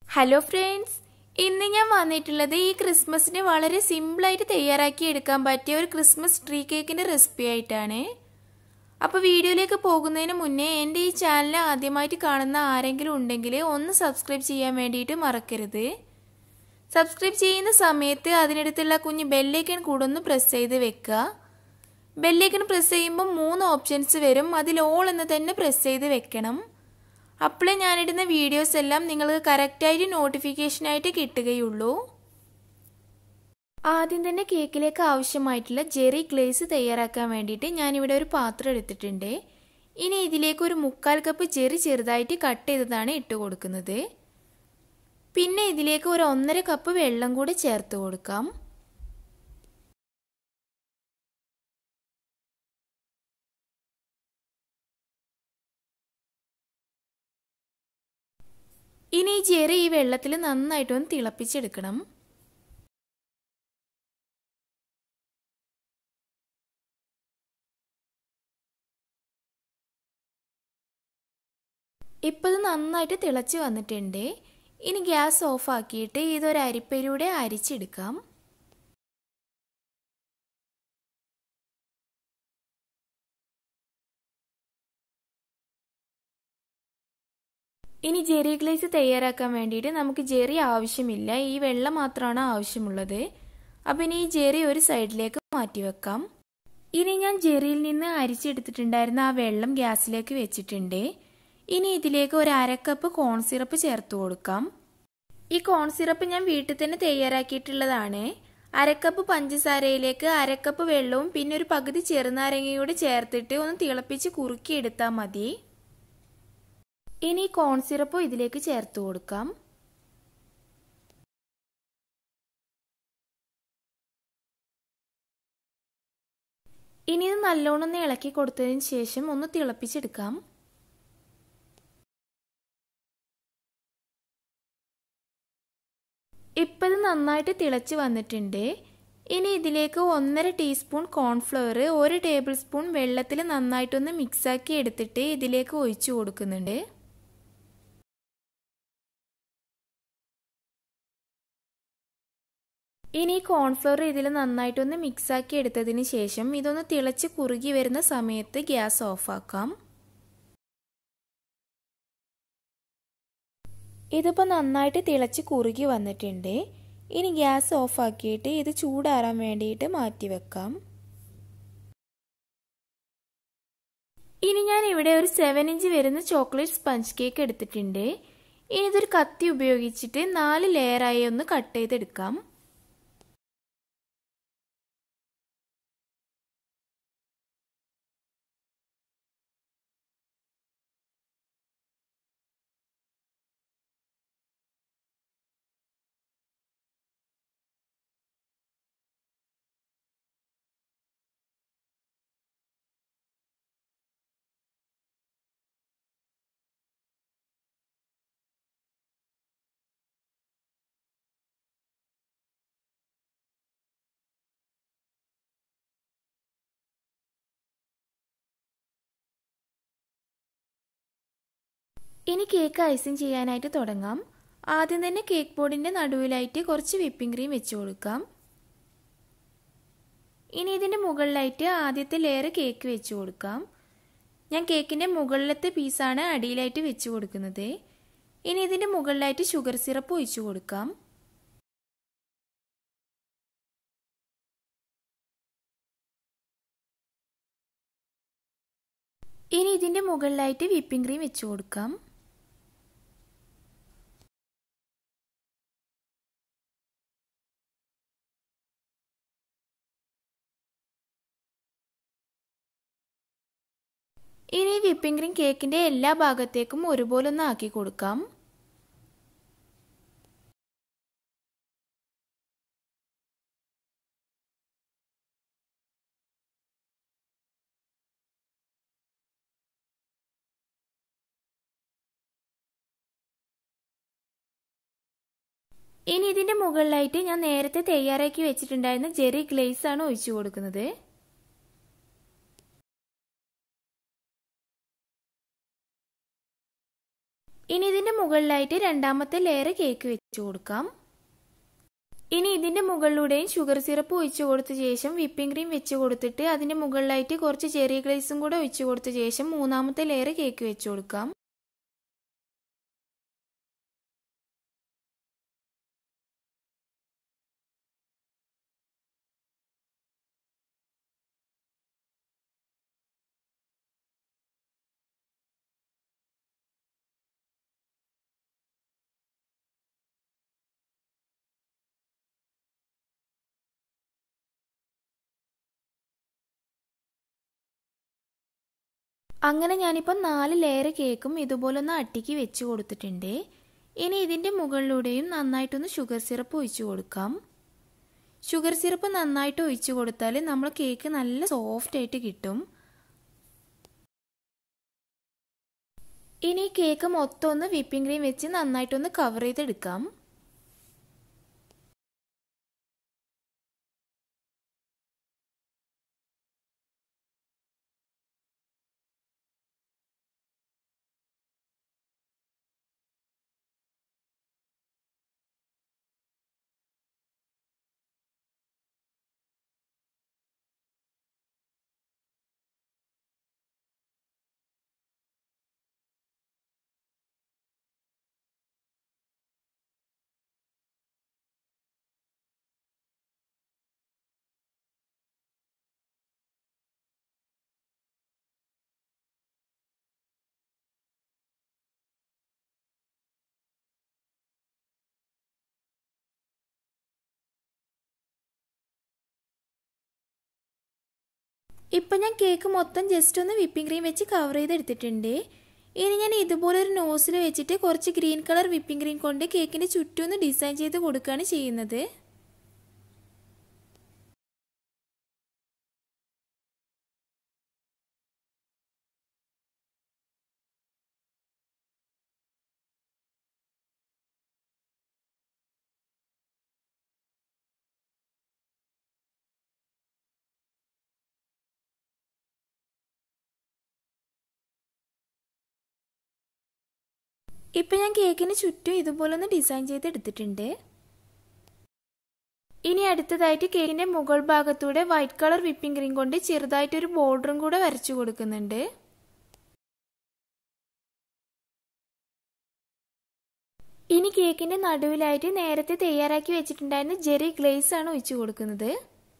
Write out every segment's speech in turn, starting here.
hello friends ഇന്ന് ഞാൻ വന്നിട്ടുള്ളത് ഈ ക്രിസ്മസിന് വളരെ സിമ്പിളായിട്ട് തയ്യാറാക്കി എടുക്കാൻ പറ്റിയ ഒരു ക്രിസ്മസ് ട്രീ കേക്കിൻ്റെ റെസിപ്പി ആയിട്ടാണ് അപ്പോൾ വീഡിയോയിലേക്ക് പോകുന്നതിന് മുന്നേ എൻ്റെ ഈ ചാനൽ ആദ്യമായിട്ട് കാണുന്ന ആരെങ്കിലും ഉണ്ടെങ്കിൽ ഒന്ന് സബ്സ്ക്രൈബ് ചെയ്യാൻ വേണ്ടിയിട്ട് മറക്കരുത് സബ്സ്ക്രൈബ് ചെയ്യുന്ന സമയത്ത് അതിനടുത്തുള്ള കുഞ്ഞ് ബെല്ലേക്കൺ കൂടെ ഒന്ന് പ്രസ് ചെയ്ത് വെക്കുക ബെല്ലേക്കൺ പ്രസ് ചെയ്യുമ്പോൾ മൂന്ന് ഓപ്ഷൻസ് വരും അതിൽ ഓൾ എന്ന് തന്നെ പ്രസ് ചെയ്ത് വെക്കണം അപ്പോഴേ ഞാനിടുന്ന വീഡിയോസ് എല്ലാം നിങ്ങൾക്ക് കറക്റ്റായിട്ട് നോട്ടിഫിക്കേഷനായിട്ട് കിട്ടുകയുള്ളൂ ആദ്യം തന്നെ കേക്കിലേക്ക് ആവശ്യമായിട്ടുള്ള ജെറി ഗ്ലേസ് തയ്യാറാക്കാൻ വേണ്ടിയിട്ട് ഞാനിവിടെ ഒരു പാത്രം എടുത്തിട്ടുണ്ട് ഇനി ഇതിലേക്ക് ഒരു മുക്കാൽ കപ്പ് ജെറി ചെറുതായിട്ട് കട്ട് ചെയ്തതാണ് ഇട്ട് കൊടുക്കുന്നത് പിന്നെ ഇതിലേക്ക് ഒരു ഒന്നര കപ്പ് വെള്ളം കൂടി ചേർത്ത് കൊടുക്കാം ഇനി ഈ ജെറി ഈ വെള്ളത്തിൽ നന്നായിട്ടൊന്ന് തിളപ്പിച്ചെടുക്കണം ഇപ്പോൾ ഇത് നന്നായിട്ട് തിളച്ച് വന്നിട്ടുണ്ട് ഇനി ഗ്യാസ് ഓഫ് ആക്കിയിട്ട് ഇതൊരു അരിപ്പയിലൂടെ അരിച്ചെടുക്കാം ഇനി ജെറി ഗ്ലേസ് തയ്യാറാക്കാൻ വേണ്ടിയിട്ട് നമുക്ക് ജെറി ആവശ്യമില്ല ഈ വെള്ളം മാത്രമാണ് ആവശ്യമുള്ളത് അപ്പം ഇനി ഈ ജെറി ഒരു സൈഡിലേക്ക് മാറ്റി വെക്കാം ഇനി ഞാൻ ജെറിയിൽ നിന്ന് അരിച്ചെടുത്തിട്ടുണ്ടായിരുന്ന ആ വെള്ളം ഗ്യാസിലേക്ക് വെച്ചിട്ടുണ്ട് ഇനി ഇതിലേക്ക് ഒരു അരക്കപ്പ് കോൺ സിറപ്പ് ചേർത്ത് കൊടുക്കാം ഈ കോൺ സിറപ്പ് ഞാൻ വീട്ടിൽ തന്നെ തയ്യാറാക്കിയിട്ടുള്ളതാണ് അരക്കപ്പ് പഞ്ചസാരയിലേക്ക് അരക്കപ്പ് വെള്ളവും പിന്നെ ഒരു പകുതി ചെറുനാരങ്ങയോട് ചേർത്തിട്ട് ഒന്ന് തിളപ്പിച്ച് കുറുക്കി എടുത്താൽ മതി ഇനി കോൺ സിറപ്പ് ഇതിലേക്ക് ചേർത്ത് കൊടുക്കാം ഇനി ഇത് നല്ലോണം ഒന്ന് ഇളക്കി കൊടുത്തതിന് ശേഷം ഒന്ന് തിളപ്പിച്ചെടുക്കാം ഇപ്പം ഇത് നന്നായിട്ട് തിളച്ച് വന്നിട്ടുണ്ട് ഇനി ഇതിലേക്ക് ഒന്നര ടീസ്പൂൺ കോൺഫ്ലവർ ഒരു ടേബിൾ സ്പൂൺ വെള്ളത്തിൽ നന്നായിട്ടൊന്ന് മിക്സാക്കി എടുത്തിട്ട് ഇതിലേക്ക് ഒഴിച്ചു കൊടുക്കുന്നുണ്ട് ഇനി കോൺഫ്ലവർ ഇതിൽ നന്നായിട്ടൊന്ന് മിക്സാക്കി എടുത്തതിന് ശേഷം ഇതൊന്ന് തിളച്ച് കുറുകി വരുന്ന സമയത്ത് ഗ്യാസ് ഓഫാക്കാം ഇതിപ്പോൾ നന്നായിട്ട് തിളച്ച് കുറുകി വന്നിട്ടുണ്ട് ഇനി ഗ്യാസ് ഓഫാക്കിയിട്ട് ഇത് ചൂടാറാൻ വേണ്ടിയിട്ട് മാറ്റി വെക്കാം ഇനി ഞാൻ ഇവിടെ ഒരു സെവൻ ഇഞ്ച് വരുന്ന ചോക്ലേറ്റ് സ്പഞ്ച് കേക്ക് എടുത്തിട്ടുണ്ട് ഇനി ഇതൊരു കത്തി ഉപയോഗിച്ചിട്ട് നാല് ലെയറായി ഒന്ന് കട്ട് ചെയ്തെടുക്കാം ഇനി കേക്ക് ഐസിങ് ചെയ്യാനായിട്ട് തുടങ്ങാം ആദ്യം തന്നെ കേക്ക് ബോർഡിൻ്റെ നടുവിലായിട്ട് കുറച്ച് വിപ്പിംഗ് ക്രീം വെച്ച് കൊടുക്കാം ഇനി ഇതിൻ്റെ മുകളിലായിട്ട് ആദ്യത്തെ ലെയർ കേക്ക് വെച്ച് കൊടുക്കാം ഞാൻ കേക്കിൻ്റെ മുകളിലത്തെ പീസാണ് അടിയിലായിട്ട് വെച്ച് കൊടുക്കുന്നത് ഇനി ഇതിൻ്റെ മുകളിലായിട്ട് ഷുഗർ സിറപ്പ് ഒഴിച്ചു കൊടുക്കാം ഇനി ഇതിൻ്റെ മുകളിലായിട്ട് വിപ്പിംഗ് ക്രീം വെച്ച് കൊടുക്കാം ഇനി വിപ്പിംഗ് ക്രീം കേക്കിൻ്റെ എല്ലാ ഭാഗത്തേക്കും ഒരുപോലെ ഒന്ന് ആക്കി കൊടുക്കാം ഇനി ഇതിന്റെ മുകളിലായിട്ട് ഞാൻ നേരത്തെ തയ്യാറാക്കി വെച്ചിട്ടുണ്ടായിരുന്ന ജെറി ഗ്ലേസ് ആണ് ഒഴിച്ചു കൊടുക്കുന്നത് ഇനി ഇതിന്റെ മുകളിലായിട്ട് രണ്ടാമത്തെ ലെയർ കേക്ക് വെച്ച് കൊടുക്കാം ഇനി ഇതിന്റെ മുകളിലൂടെയും ഷുഗർ സിറപ്പ് ഒഴിച്ചു കൊടുത്ത ശേഷം വിപ്പിംഗ് ക്രീം വെച്ച് കൊടുത്തിട്ട് അതിന്റെ മുകളിലായിട്ട് കുറച്ച് ചെറിയ ഗ്ലേസും കൂടെ ഒഴിച്ചു കൊടുത്ത ശേഷം മൂന്നാമത്തെ ലെയർ കേക്ക് വെച്ച് കൊടുക്കാം അങ്ങനെ ഞാനിപ്പോൾ നാല് ലെയർ കേക്കും ഇതുപോലൊന്ന് അട്ടിക്ക് വെച്ച് കൊടുത്തിട്ടുണ്ട് ഇനി ഇതിൻ്റെ മുകളിലൂടെയും നന്നായിട്ടൊന്ന് ഷുഗർ സിറപ്പ് ഒഴിച്ചു കൊടുക്കാം ഷുഗർ സിറപ്പ് നന്നായിട്ട് ഒഴിച്ചു കൊടുത്താൽ നമ്മൾ കേക്ക് നല്ല സോഫ്റ്റ് ആയിട്ട് കിട്ടും ഇനി കേക്ക് മൊത്തം ഒന്ന് വിപ്പിംഗ് ക്രീം വെച്ച് നന്നായിട്ടൊന്ന് കവർ ചെയ്തെടുക്കാം ഇപ്പം ഞാൻ കേക്ക് മൊത്തം ജസ്റ്റ് ഒന്ന് വിപ്പിംഗ് ക്രീം വെച്ച് കവർ ചെയ്തെടുത്തിട്ടുണ്ട് ഇനി ഞാൻ ഇതുപോലെ ഒരു നോസിൽ വെച്ചിട്ട് കുറച്ച് ഗ്രീൻ കളർ വിപ്പിംഗ് ക്രീം കൊണ്ട് കേക്കിൻ്റെ ചുറ്റും ഒന്ന് ഡിസൈൻ ചെയ്ത് കൊടുക്കുകയാണ് ചെയ്യുന്നത് ഇപ്പം ഞാൻ കേക്കിന് ചുറ്റും ഇതുപോലെ ഒന്ന് ഡിസൈൻ ചെയ്ത് എടുത്തിട്ടുണ്ട് ഇനി അടുത്തതായിട്ട് കേക്കിന്റെ മുകൾ ഭാഗത്തൂടെ വൈറ്റ് കളർ വിപ്പിംഗ് ക്രീം കൊണ്ട് ചെറുതായിട്ടൊരു ബോർഡറും കൂടെ വരച്ചു കൊടുക്കുന്നുണ്ട് ഇനി കേക്കിന്റെ നടുവിലായിട്ട് നേരത്തെ തയ്യാറാക്കി വെച്ചിട്ടുണ്ടായിരുന്ന ജെറി ഗ്ലേസ് ആണ് ഒഴിച്ചു കൊടുക്കുന്നത്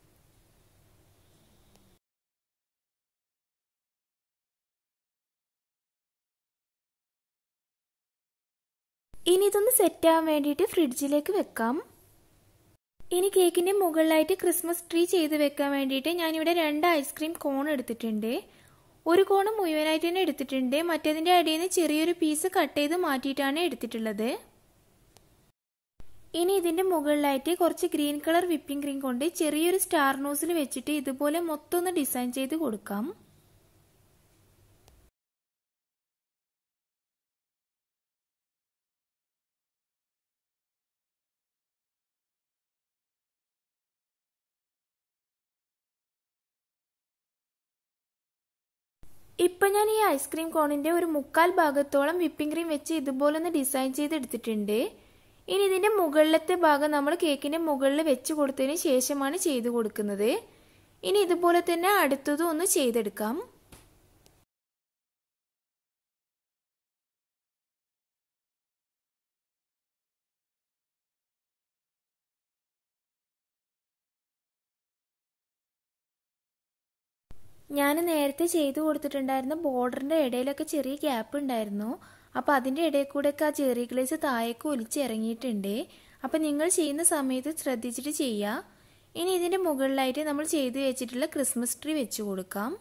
ഇനി ഇതൊന്ന് സെറ്റ് ആവാൻ വേണ്ടിയിട്ട് ഫ്രിഡ്ജിലേക്ക് വെക്കാം ഇനി കേക്കിന്റെ മുകളിലായിട്ട് ക്രിസ്മസ് ട്രീ ചെയ്ത് വെക്കാൻ വേണ്ടിയിട്ട് ഞാനിവിടെ രണ്ട് ഐസ്ക്രീം കോൺ എടുത്തിട്ടുണ്ട് ഒരു കോണ് മുഴുവനായിട്ട് തന്നെ എടുത്തിട്ടുണ്ട് മറ്റേതിന്റെ അടിയിൽ നിന്ന് ചെറിയൊരു പീസ് കട്ട് ചെയ്ത് മാറ്റിയിട്ടാണ് എടുത്തിട്ടുള്ളത് ഇനി ഇതിന്റെ മുകളിലായിട്ട് കുറച്ച് ഗ്രീൻ കളർ വിപ്പിംഗ് ക്രീം കൊണ്ട് ചെറിയൊരു സ്റ്റാർ നോസിൽ വെച്ചിട്ട് ഇതുപോലെ മൊത്തം ഒന്ന് ഡിസൈൻ ചെയ്ത് കൊടുക്കാം ഇപ്പൊ ഞാൻ ഈ ഐസ്ക്രീം കോണിന്റെ ഒരു മുക്കാൽ ഭാഗത്തോളം വിപ്പിംഗ് ക്രീം വെച്ച് ഇതുപോലെ ഒന്ന് ഡിസൈൻ ചെയ്ത് എടുത്തിട്ടുണ്ട് ഇനി ഇതിന്റെ മുകളിലത്തെ ഭാഗം നമ്മൾ കേക്കിന്റെ മുകളിൽ വെച്ച് കൊടുത്തതിന് ശേഷമാണ് ചെയ്തു കൊടുക്കുന്നത് ഇനി ഇതുപോലെ തന്നെ അടുത്തതും ഒന്ന് ചെയ്തെടുക്കാം ഞാൻ നേരത്തെ ചെയ്തു കൊടുത്തിട്ടുണ്ടായിരുന്ന ബോർഡറിന്റെ ഇടയിലൊക്കെ ചെറിയ ഗ്യാപ്പ് ഉണ്ടായിരുന്നു അപ്പോൾ അതിന്റെ ഇടയിൽ കൂടെയൊക്കെ ആ ചെറിയ ഗ്ലേസ് താഴേക്ക് ഒലിച്ചിറങ്ങിയിട്ടുണ്ട് അപ്പോൾ നിങ്ങൾ ചെയ്യുന്ന സമയത്ത് ശ്രദ്ധിച്ചിട്ട് ചെയ്യുക ഇനി ഇതിന്റെ മുകളിലായിട്ട് നമ്മൾ ചെയ്തു വെച്ചിട്ടുള്ള ക്രിസ്മസ് ട്രീ വെച്ച് കൊടുക്കാം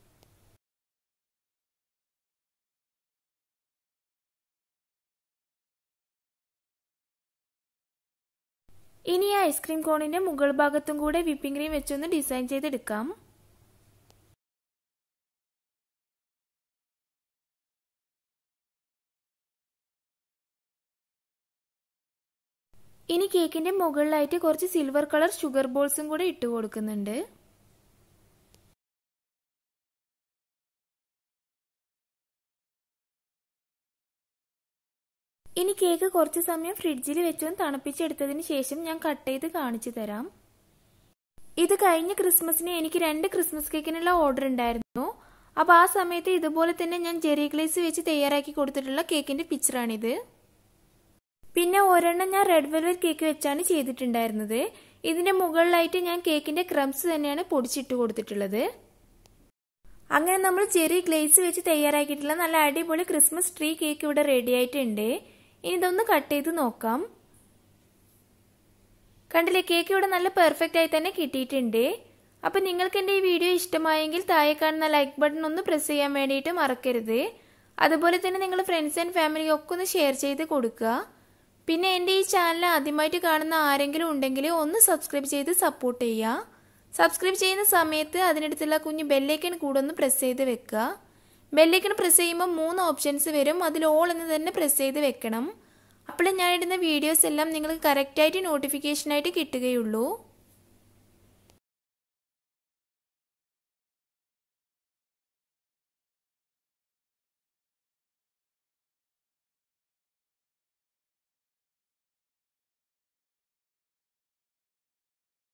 ഇനി ഈ ഐസ്ക്രീം കോണിന്റെ മുകൾ ഭാഗത്തും കൂടെ വിപ്പിംഗ് ക്രീം വെച്ചൊന്ന് ഡിസൈൻ ചെയ്തെടുക്കാം ഇനി കേക്കിന്റെ മുകളിലായിട്ട് കുറച്ച് സിൽവർ കളർ ഷുഗർ ബോൾസും കൂടെ ഇട്ട് കൊടുക്കുന്നുണ്ട് ഇനി കേക്ക് കുറച്ച് സമയം ഫ്രിഡ്ജിൽ വെച്ചൊന്ന് തണുപ്പിച്ചെടുത്തതിന് ശേഷം ഞാൻ കട്ട് ചെയ്ത് കാണിച്ചു തരാം ഇത് കഴിഞ്ഞ ക്രിസ്മസിന് എനിക്ക് രണ്ട് ക്രിസ്മസ് കേക്കിനുള്ള ഓർഡർ ഉണ്ടായിരുന്നു അപ്പോൾ ആ സമയത്ത് ഇതുപോലെ തന്നെ ഞാൻ ജെറി ഗ്ലേസ് വെച്ച് തയ്യാറാക്കി കൊടുത്തിട്ടുള്ള കേക്കിന്റെ പിക്ചറാണിത് പിന്നെ ഒരെണ്ണം ഞാൻ റെഡ് വെൽവെറ്റ് കേക്ക് വെച്ചാണ് ചെയ്തിട്ടുണ്ടായിരുന്നത് ഇതിന്റെ മുകളിലായിട്ട് ഞാൻ കേക്കിന്റെ ക്രംസ് തന്നെയാണ് പൊടിച്ചിട്ട് കൊടുത്തിട്ടുള്ളത് അങ്ങനെ നമ്മൾ ചെറിയ ഗ്ലേസ് വെച്ച് തയ്യാറാക്കിയിട്ടുള്ള നല്ല അടിപൊളി ക്രിസ്മസ് ട്രീ കേക്ക് ഇവിടെ റെഡി ആയിട്ടുണ്ട് ഇനി ഇതൊന്ന് കട്ട് ചെയ്ത് നോക്കാം കണ്ടില്ലേ കേക്ക് ഇവിടെ നല്ല പെർഫെക്റ്റ് ആയി തന്നെ കിട്ടിയിട്ടുണ്ട് അപ്പൊ നിങ്ങൾക്ക് എന്റെ ഈ വീഡിയോ ഇഷ്ടമായെങ്കിൽ താഴെ കാണുന്ന ലൈക്ക് ബട്ടൺ ഒന്ന് പ്രസ് ചെയ്യാൻ വേണ്ടിയിട്ട് മറക്കരുത് അതുപോലെ തന്നെ നിങ്ങൾ ഫ്രണ്ട്സ് ആൻഡ് ഫാമിലി ഒക്കെ ഒന്ന് ഷെയർ ചെയ്ത് കൊടുക്കുക പിന്നെ എൻ്റെ ഈ ചാനൽ ആദ്യമായിട്ട് കാണുന്ന ആരെങ്കിലും ഉണ്ടെങ്കിൽ ഒന്ന് സബ്സ്ക്രൈബ് ചെയ്ത് സപ്പോർട്ട് ചെയ്യുക സബ്സ്ക്രൈബ് ചെയ്യുന്ന സമയത്ത് അതിനടുത്തുള്ള കുഞ്ഞ് ബെല്ലൈക്കൺ കൂടെ ഒന്ന് പ്രസ് ചെയ്ത് വെക്കുക ബെല്ലൈക്കൺ പ്രസ് ചെയ്യുമ്പോൾ മൂന്ന് ഓപ്ഷൻസ് വരും അതിൽ ഓൾ എന്ന് തന്നെ പ്രസ് ചെയ്ത് വെക്കണം അപ്പോൾ ഞാൻ ഇടുന്ന വീഡിയോസ് എല്ലാം നിങ്ങൾക്ക് കറക്റ്റായിട്ട് നോട്ടിഫിക്കേഷനായിട്ട് കിട്ടുകയുള്ളൂ